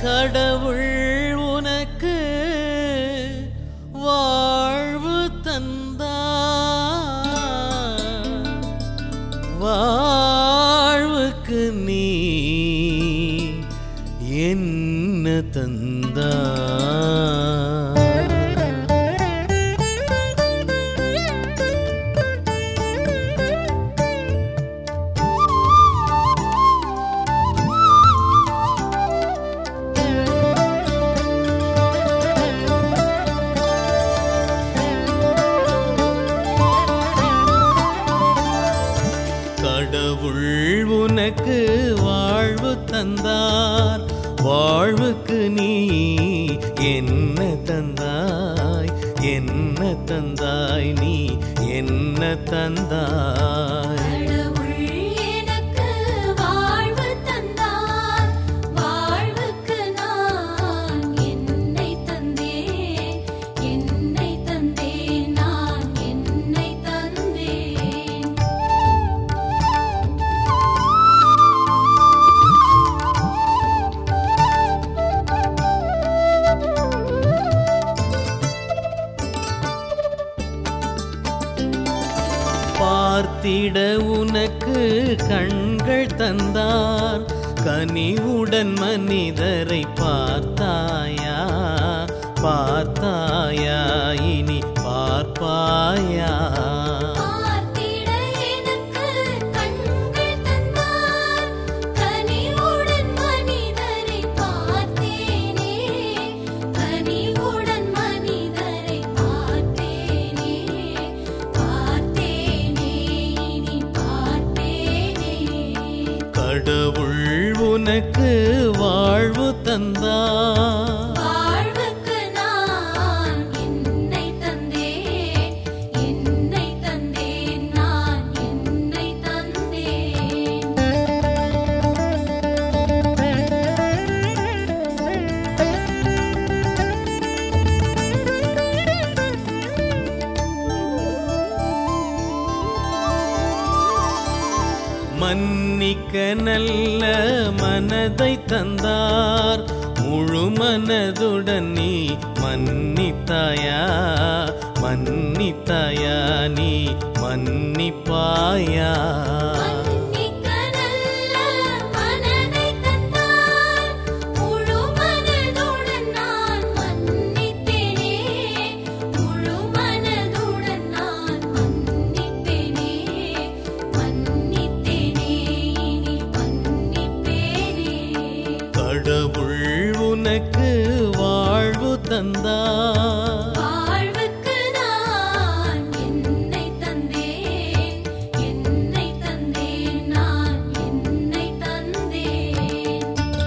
கடவுள் உனக்கு வாழ்வு தந்தார் வாழ்வுக்கு நீ என்ன தந்தார் கடவுள் உனக்கு வாழ்வு தந்தார் வாழ்வுக்கு நீ என்ன தந்தாய் என்ன தந்தாய் நீ என்ன தந்தாய் கடவுள் எனக்கு வாழ்வு தந்தார் வாழ்வுக்கு நான் என்னை தந்தேன் என்னை தந்தேன் நான் என்னை தந்தேன் பார்த்திட உனக்கு கண்கள் தந்தார் கனிவுடன் மனிதரை பார்த்தாயா பார்த்தாயா இனி பார்ப்பாயா பார்த்திட எனக்கு கண்கள் தந்தார் கனிவுடன் மனிதரை பார்த்தேனே கனிவுடன் மனிதரை பார்த்தேனே பார்த்தேனே இனி பார்ப்பேனே கடவுள் உனக்கு வாழ்வு தந்தார் வாழ்வுக்கு நான் என்னை தந்தேன் என்னை தந்தேன் நான் என்னை தந்தேன் மன்னிக்க நல்ல மனதை தந்தார் முழு மனதுடன் நீ மன்னித்தாயா மன்னித்தாயா நீ மன்னிப்பாயா மன்னிக்க நல்ல மனதை தந்தார் முழு மனதுடன் நான் மன்னிப்பேனே முழு மனதுடன் நான் மன்னிப்பேனே மன்னித்தேனே இனி மன்னிப்பேனே கடவுள் உனக்கு வாழ்வு தந்தார் வாழ்வுக்கு நான் என்னை தந்தேன் என்னை தந்தேன் நான் என்னை தந்தேன்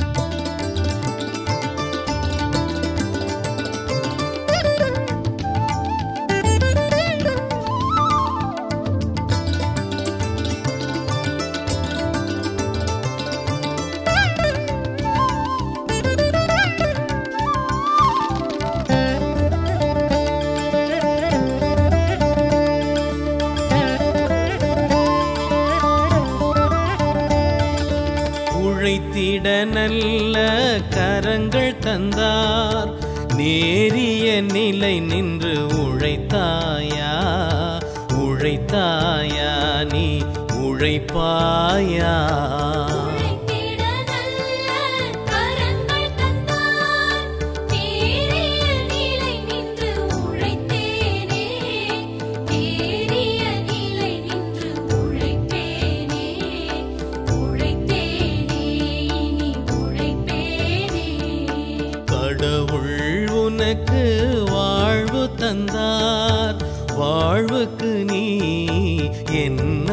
உழைத்திட நல்ல கரங்கள் தந்தார் நேரிய நிலை நின்று உழைத்தாயா உழைத்தாயா நீ உழைப்பாயா உழைத்திட நல்ல கரங்கள் தந்தார் நேரிய நிலை நின்று உழைத்தேனே நேரிய நிலை நின்று உழைப்பேனே உழைத்தேனே இனி உழைப்பேனே கடவுள் உனக்கு வாழ்வு தந்தார் வாழ்வுக்கு நீ என்ன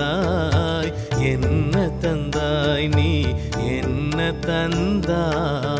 தந்தாய் என்ன தந்தாய் நீ என்ன தந்தாய்